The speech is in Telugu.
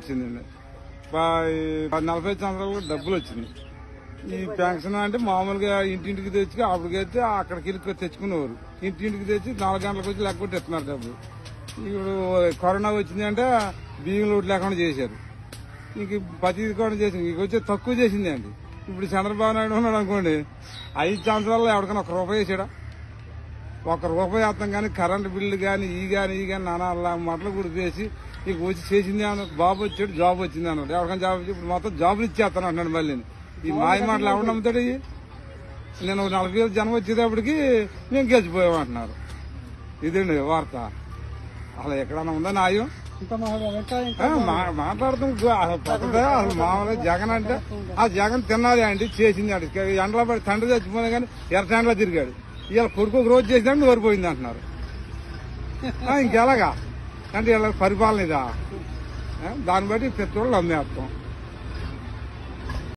వచ్చిందండి ప- నలభై సంవత్సరాలకు డబ్బులు వచ్చింది ఈ పెన్షన్ అంటే మామూలుగా ఇంటింటికి తెచ్చి అప్పటికైతే అక్కడికి వెళ్ళి తెచ్చుకునేవారు ఇంటింటికి తెచ్చి నాలుగు గంటలకు వచ్చి లెక్క కొట్టి ఇస్తున్నారు డబ్బులు ఇప్పుడు కరోనా వచ్చింది అంటే బియ్యం లోటు లేకుండా చేశారు ఇంక ప్రతి కూడా చేసింది ఇంక వచ్చి తక్కువ చేసింది అండి ఇప్పుడు చంద్రబాబు నాయుడు ఉన్నాడు అనుకోండి ఐదు సంవత్సరాల్లో ఎవరికైనా ఒక రూపాయి వేసాడా ఒక రూపాయి అర్థం కానీ కరెంట్ బిల్లు కానీ ఈ కానీ ఈ కానీ నానా అలా మటలు కూడా వేసి ఇక వచ్చి చేసింది అన్న బాబు వచ్చాడు జాబ్ వచ్చింది అన్నాడు ఎవరికైనా జాబ్ వచ్చి ఇప్పుడు మొత్తం జాబులు ఇచ్చేస్తాను అంటున్నాడు మళ్ళీ ఈ మాయ మాటలు ఎవరు నమ్ముతాడు ఇవి? నేను ఒక నలభై వేలు జనం వచ్చేటప్పటికి మేము గెలిచిపోయామంటున్నారు ఇదండి వార్త అసలు ఎక్కడన్నా ఉందా న్యాయం ఇంకా మా ఇంకా ఇంకా ఆ, మా- మాట్లాడుతాం గు- అసలు పక్కదే అసలు మామూలుగా జగన్ అంటే ఆ జగన్ తినాలి అండి చేసింది అండి ఎండలో పడి తండ్రి చచ్చిపోయినా కానీ ఎర్ర ఎండలో తిరిగాడు ఇవాళ కొడుకు ఒక రోజు చేసినాడు ఓడిపోయింది అంటున్నారు ఆ, ఇంకెలాగా అంటే ఇలా పరిపాలన ఇదా ఆ, దాన్ని బట్టి పెట్రోల్ అమ్మేస్తాం